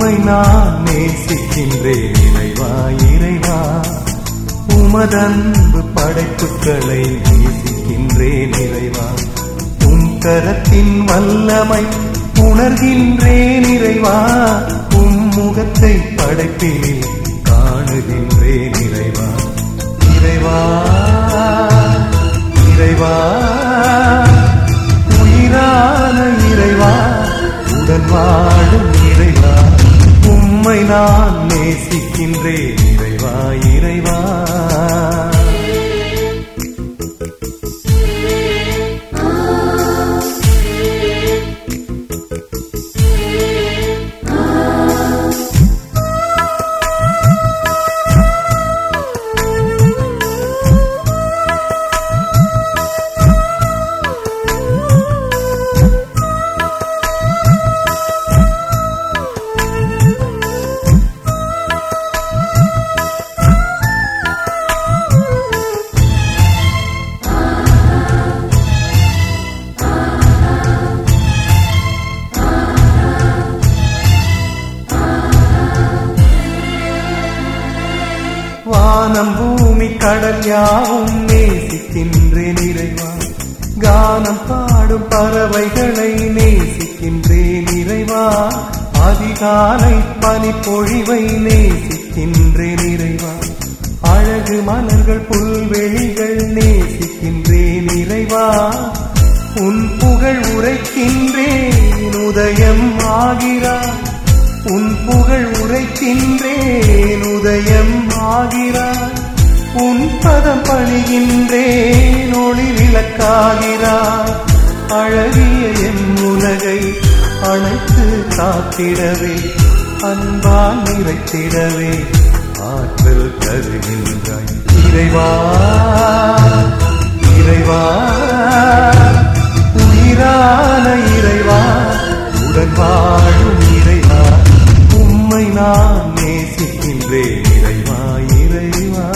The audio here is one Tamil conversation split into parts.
உம்மை நான் நேசிக்கின்றேன் இறைவா இறைவா உமதன்பு படைப்புகளை நேசிக்கின்றேன் இறைவா உம் கரத்தின் வல்லமை உணர்கின்றேன் இறைவா உம் முகத்தை படைப்பினில் காணுகின்றேன் இறைவா இறைவா இறைவா உயிரான இறைவா உடன் வாழும் இறைவா உம்மை நான் நேசிக்கின்றேன் இறைவா இறைவா வானம் பூமி கடல் யாவும் நேசிக்கின்றேன் இறைவா கானம் பாடும் பறவைகளை நேசிக்கின்றேன் இறைவா அதிகாலை பனிப்பொழிவை நேசிக்கின்றேன் இறைவா அழகு மலர்கள் புல்வெளிகள் நேசிக்கின்றேன் இறைவா உன் புகழ் உரைக்கின்றேன் உதயம் ஆகிறார் உன் புகழ் உரைக்கின்றேன் உதயம் ஆகிறார் உன் பதம் பணிகின்றேன் ஒளி விளக்காகிறார் அழகிய என் உலகை அணைத்து காத்திடவே அன்பால் நிறைத்திடவே ஆற்றல் தருகின்றாய் இறைவா இறைவா உயிரான இறைவா உடன் வாழும் இறைவா உம்மை நான் நேசிக்கின்றேன் இறைவா இறைவா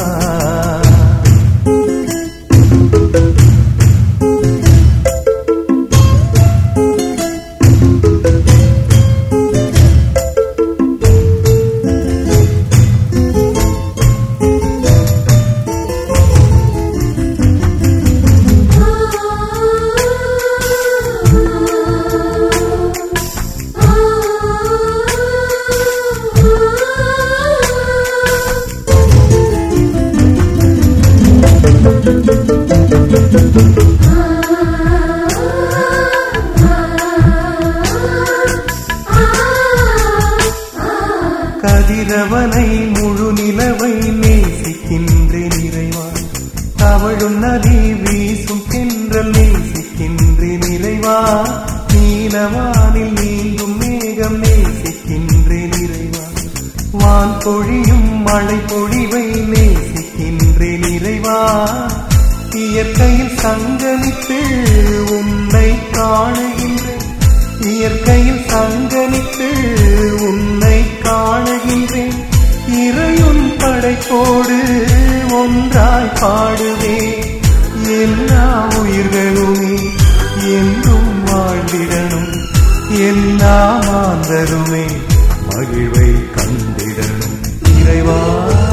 கதிரவனை முழு நிலவை நேசிக்கின்றேன் இறைவா தவழும் நதி வீசும் தென்றல் நேசிக்கின்றேன் இறைவா நீலவானில் நீங்கும் மேகம் நேசிக்கின்றேன் இறைவா வான் பொழியும் மழை பொழிவை நேசிக்கின்றேன் இறைவா இயற்கையில் சங்கமித்து உன்னை காணுகின்றேன் இயற்கையில் சங்கமித்து உன்னை காணுகின்றேன் இறையுன் படைப்போடு ஒன்றாய் பாடுவே எல்லா உயிர்களுமே என்றும் வாழ்ந்திடணும் எல்லா மாந்தருமே மகிழ்வை கண்டிடணும் இறைவா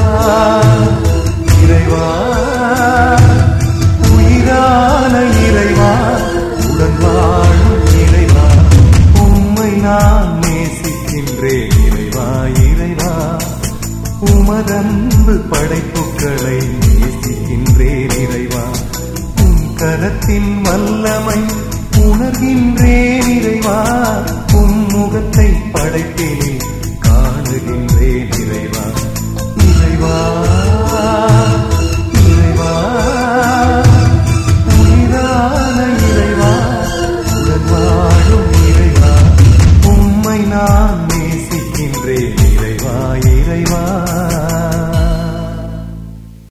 இறைவா உயிரான இறைவா உடன் வாழும் இறைவா உம்மை நான் நேசிக்கின்றேன் இறைவா இறைவா உமதன்பு படைப்புகளை நேசிக்கின்றேன் இறைவா உம் கரத்தின் வல்லமை உணர்கின்றேன்